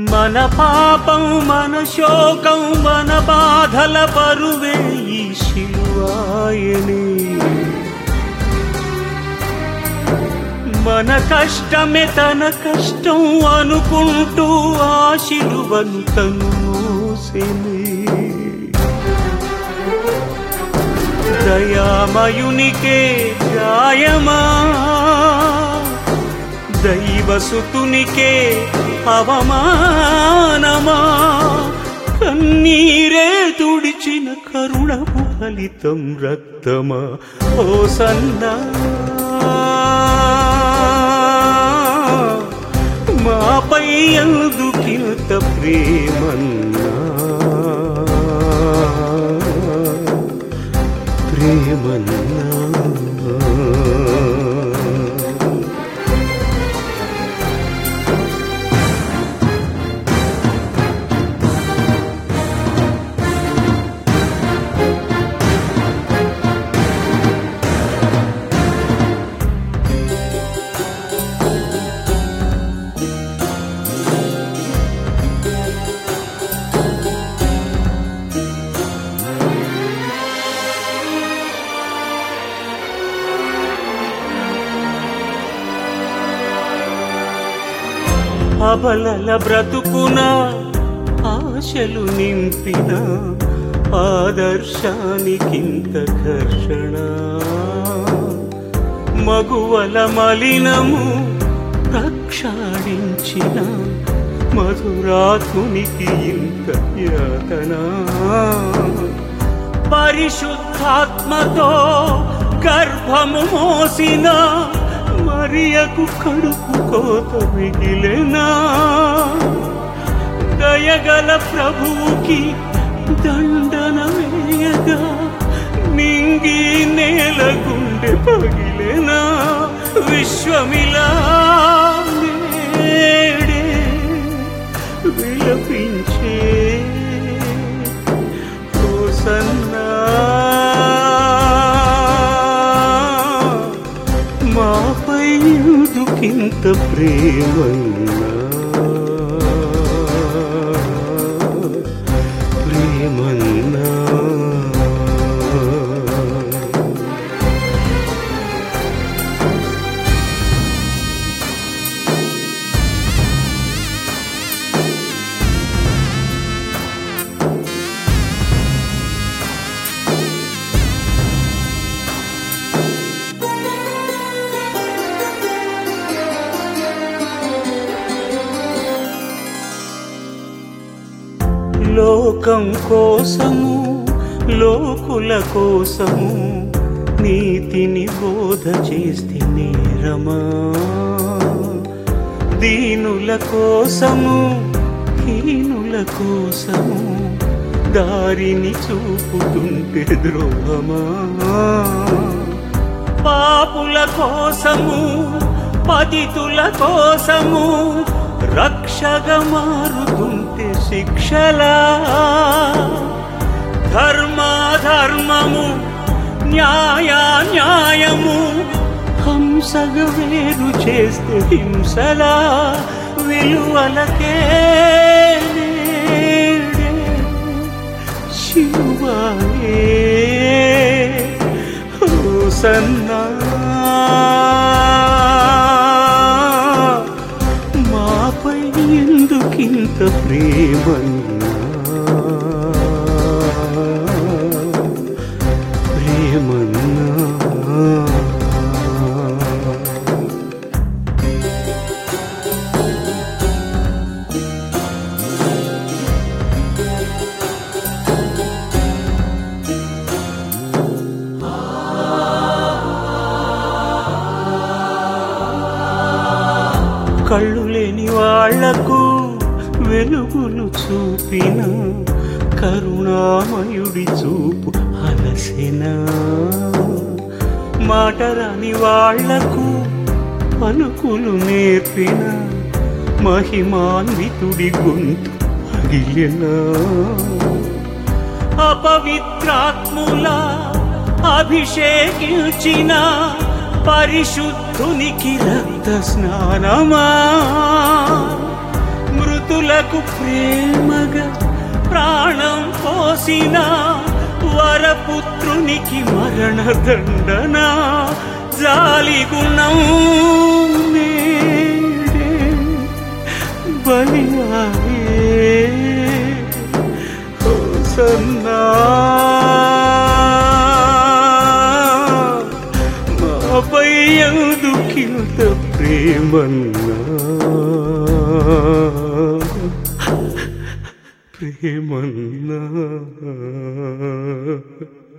మన పాపం మన శోకం మన బాధల పరువే ఈ శిలువాయనే మన కష్టమే తన కష్టం అనుకుంటూ ఆ శిలువను తను మోసెనే దయామయునికే గాయమా దైవసుతునికే అవమానమా కన్నీరే తుడిచిన కరుణపు ఫలితం రక్తమా ఓ సన్నా మాపై ఎందుకింత ప్రేమన్నా ప్రేమన్నా అబలల బ్రతుకున ఆశలు నింపిన ఆదర్శానికింత ఘర్షణ మగువల మలినము ప్రక్షాళించిన మధురాత్మునికి ఇంత యాతన పరిశుద్ధాత్మతో గర్భము మోసిన మరియకు కడుపు కోత మిగిలినా దయగల ప్రభువుకి దండన వేయగా నింగి నేల గుండె పగిలేనా విశ్వమిలా నేడే విలపించే హోసన్నా మాపై ఎందుకింత ప్రేమన్నా ప్రేమన్నా లోకం కోసము లోకుల కోసము నీతిని బోధ చేస్తే నేరమా దీనుల కోసము హీనుల కోసము దారిని చూపుతుంటే ద్రోహమా పాపుల కోసము పతితుల కోసము రక్షగా మారుతుంటే శిక్షలా ధర్మాధర్మము న్యాయ న్యాయము హంసగ వేరు చేస్తే హింసలా విలువలకే నేడే శివాయే హోసన్నా మాపై ఎందుకింత ప్రేమన్నా ప్రేమన్నా కళ్ళు లేని వాళ్లకు వెలుగులు చూపిన కరుణామయుడి చూపు అలసిన మాట రాని వాళ్లకు పలుకులు నేర్పిన మహిమాన్వితుడి గొంతు పగిలిన అపవిత్రాత్ముల అభిషేకించిన పరిశుద్ధునికి రక్త స్నానమా మృతుల నీకు ప్రేమగా ప్రాణం పోసిన వరపుత్రునికి మరణదండన జాలి గుణం నేడే బలియాయే హోసన్నా మాపై ఎందుకింత ప్రేమన్నా ప్రేమన్నా